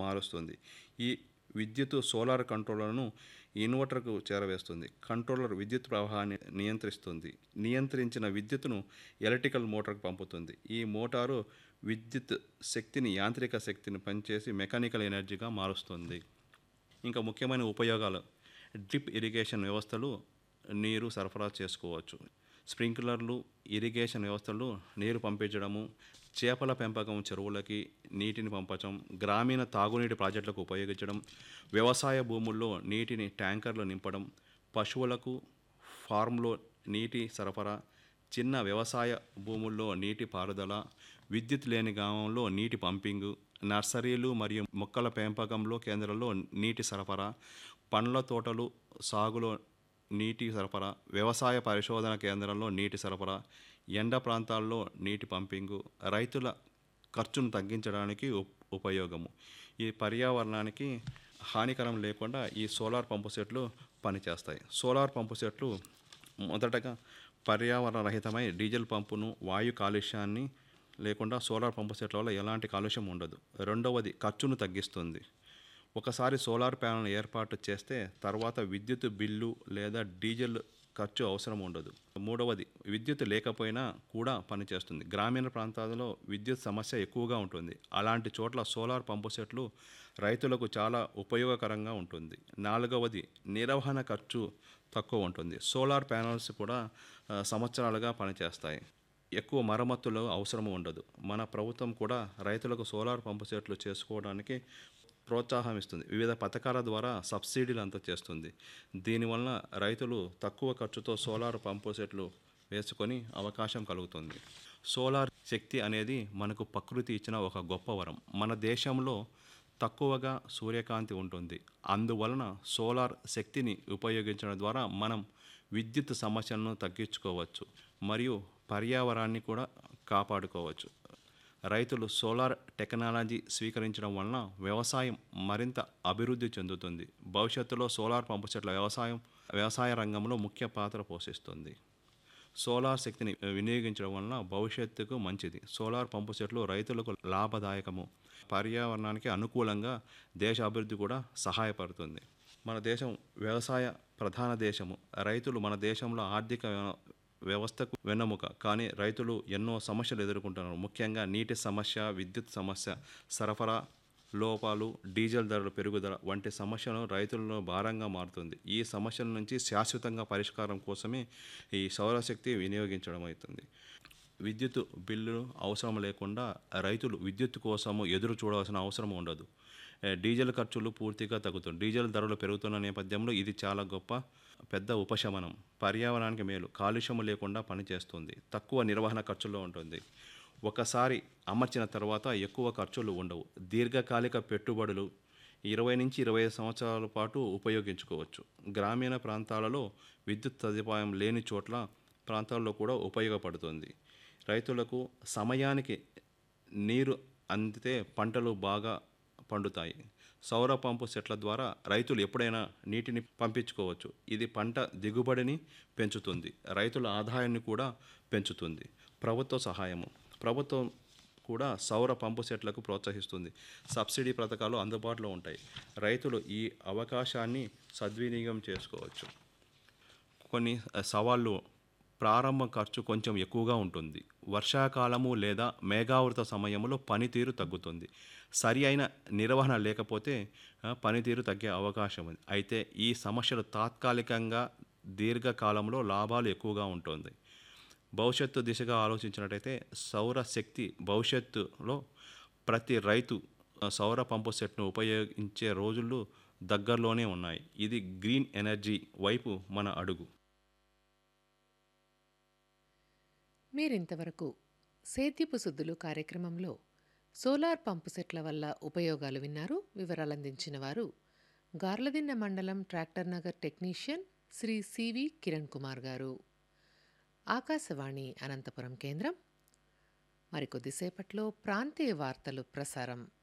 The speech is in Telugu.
మారుస్తుంది ఈ విద్యుత్ సోలార్ కంట్రోలర్ను ఇన్వర్టర్కు చేరవేస్తుంది కంట్రోలర్ విద్యుత్ ప్రవాహాన్ని నియంత్రిస్తుంది నియంత్రించిన విద్యుత్తును ఎలక్ట్రికల్ మోటార్కు పంపుతుంది ఈ మోటారు విద్యుత్ శక్తిని యాంత్రిక శక్తిని పనిచేసి మెకానికల్ ఎనర్జీగా మారుస్తుంది ఇంకా ముఖ్యమైన ఉపయోగాలు డ్రిప్ ఇరిగేషన్ వ్యవస్థలు నీరు సరఫరా చేసుకోవచ్చు స్ప్రింక్లర్లు ఇరిగేషన్ వ్యవస్థలు నీరు పంపించడము చేపల పెంపకం చెరువులకి నీటిని పంపటం గ్రామీణ తాగునీటి ప్రాజెక్టులకు ఉపయోగించడం వ్యవసాయ భూముల్లో నీటిని ట్యాంకర్లు నింపడం పశువులకు ఫార్మ్లో నీటి సరఫరా చిన్న వ్యవసాయ భూముల్లో నీటి పారుదల విద్యుత్ లేని గ్రామంలో నీటి పంపింగు నర్సరీలు మరియు మొక్కల పెంపకంలో కేంద్రాల్లో నీటి సరఫరా పండ్ల తోటలు సాగులో నీటి సరఫరా వ్యవసాయ పరిశోధన కేంద్రంలో నీటి సరఫరా ఎండ ప్రాంతాల్లో నీటి పంపింగు రైతుల ఖర్చును తగ్గించడానికి ఉప్- ఉపయోగము ఈ పర్యావరణానికి హానికరం లేకుండా ఈ సోలార్ పంపు సెట్లు పనిచేస్తాయి సోలార్ పంపు సెట్లు మొదటగా పర్యావరణ రహితమై డీజిల్ పంపును వాయు కాలుష్యాన్ని లేకుండా సోలార్ పంపు సెట్ల వల్ల ఎలాంటి కాలుష్యం ఉండదు రెండవది ఖర్చును తగ్గిస్తుంది ఒకసారి సోలార్ ప్యానల్ ఏర్పాటు చేస్తే తర్వాత విద్యుత్ బిల్లు లేదా డీజిల్ ఖర్చు అవసరం ఉండదు మూడవది విద్యుత్ లేకపోయినా కూడా పనిచేస్తుంది గ్రామీణ ప్రాంతాలలో విద్యుత్ సమస్య ఎక్కువగా ఉంటుంది అలాంటి చోట్ల సోలార్ పంపు సెట్లు రైతులకు చాలా ఉపయోగకరంగా ఉంటుంది నాలుగవది నిర్వహణ ఖర్చు తక్కువ ఉంటుంది సోలార్ ప్యానల్స్ కూడా ఆ, సంవత్సరాలుగా పనిచేస్తాయి ఎక్కువ మరమ్మతులు అవసరం ఉండదు మన ప్రభుత్వం కూడా రైతులకు సోలార్ పంపు సెట్లు చేసుకోవడానికి ప్రోత్సాహం ఇస్తుంది వివిధ పథకాల ద్వారా సబ్సిడీలు అంతా చేస్తుంది దీనివల్ల రైతులు తక్కువ ఖర్చుతో సోలార్ పంపు సెట్లు వేసుకొని అవకాశం కలుగుతుంది సోలార్ శక్తి అనేది మనకు ప్రకృతి ఇచ్చిన ఒక గొప్ప వరం మన దేశంలో తక్కువగా సూర్యకాంతి ఉంటుంది అందువలన సోలార్ శక్తిని ఉపయోగించడం ద్వారా మనం విద్యుత్ సమస్యలను తగ్గించుకోవచ్చు మరియు పర్యావరణాన్ని కూడా కాపాడుకోవచ్చు రైతులు సోలార్ టెక్నాలజీ స్వీకరించడం వలన వ్యవసాయం మరింత అభివృద్ధి చెందుతుంది భవిష్యత్తులో సోలార్ పంపు సెట్ల వ్యవసాయం వ్యవసాయ రంగంలో ముఖ్య పాత్ర పోషిస్తుంది సోలార్ శక్తిని వినియోగించడం వలన భవిష్యత్తుకు మంచిది సోలార్ పంపు సెట్లు రైతులకు లాభదాయకము పర్యావరణానికి అనుకూలంగా దేశ అభివృద్ధి కూడా సహాయపడుతుంది మన దేశం వ్యవసాయ ప్రధాన దేశము రైతులు మన దేశంలో ఆర్థిక వ్య- వ్యవస్థకు వెన్నెముక కానీ రైతులు ఎన్నో సమస్యలు ఎదుర్కొంటున్నారు ముఖ్యంగా నీటి సమస్య విద్యుత్ సమస్య సరఫరా లోపాలు డీజిల్ ధరల పెరుగుదల వంటి సమస్యలు రైతులలో భారంగా మారుతుంది ఈ సమస్యల నుంచి శాశ్వతంగా పరిష్కారం కోసమే ఈ సౌరశక్తి వినియోగించడం అవుతుంది విద్యుత్ బిల్లు అవసరం లేకుండా రైతులు విద్యుత్ కోసము ఎదురు చూడాల్సిన అవసరం ఉండదు ఏ, డీజిల్ ఖర్చులు పూర్తిగా తగ్గుతుంది డీజిల్ ధరలు పెరుగుతున్న నేపథ్యంలో ఇది చాలా గొప్ప పెద్ద ఉపశమనం పర్యావరణానికి మేలు కాలుష్యము లేకుండా పనిచేస్తుంది తక్కువ నిర్వహణ ఖర్చుల్లో ఉంటుంది ఒకసారి అమర్చిన తర్వాత ఎక్కువ ఖర్చులు ఉండవు దీర్ఘకాలిక పెట్టుబడులు ఇరవై నుంచి ఇరవై ఐదు సంవత్సరాల పాటు ఉపయోగించుకోవచ్చు గ్రామీణ ప్రాంతాలలో విద్యుత్ సదుపాయం లేని చోట్ల ప్రాంతాల్లో కూడా ఉపయోగపడుతుంది రైతులకు సమయానికి నీరు అందితే పంటలు బాగా పండుతాయి సౌర పంపు సెట్ల ద్వారా రైతులు ఎప్పుడైనా నీటిని పంపించుకోవచ్చు ఇది పంట దిగుబడిని పెంచుతుంది రైతుల ఆదాయాన్ని కూడా పెంచుతుంది ప్రభుత్వ సహాయము ప్రభుత్వం కూడా సౌర పంపు సెట్లకు ప్రోత్సహిస్తుంది సబ్సిడీ పథకాలు అందుబాటులో ఉంటాయి రైతులు ఈ అవకాశాన్ని సద్వినియోగం చేసుకోవచ్చు కొన్ని ఆ, సవాళ్ళు ప్రారంభ ఖర్చు కొంచెం ఎక్కువగా ఉంటుంది వర్షాకాలము లేదా మేఘావృత సమయంలో పనితీరు తగ్గుతుంది సరి అయిన నిర్వహణ లేకపోతే ఆ, పనితీరు తగ్గే అవకాశం ఉంది అయితే ఈ సమస్యలు తాత్కాలికంగా దీర్ఘకాలంలో లాభాలు ఎక్కువగా ఉంటుంది భవిష్యత్తు దిశగా ఆలోచించినట్టయితే సౌర శక్తి భవిష్యత్తులో ప్రతి రైతు ఆ, సౌర పంపు సెట్ను ఉపయోగించే రోజులు దగ్గరలోనే ఉన్నాయి ఇది గ్రీన్ ఎనర్జీ వైపు మన అడుగు మీరింతవరకు సేద్యపు సుద్దులు కార్యక్రమంలో సోలార్ పంపు సెట్ల వల్ల ఉపయోగాలు విన్నారు వివరాలందించిన వారు గార్లదిన్న మండలం tractor Nagar technician Shri CV Kiran Kumar garu Akashvani Anantapuram కేంద్రం మరికొద్దిసేపట్లో ప్రాంతీయ వార్తలు ప్రసారం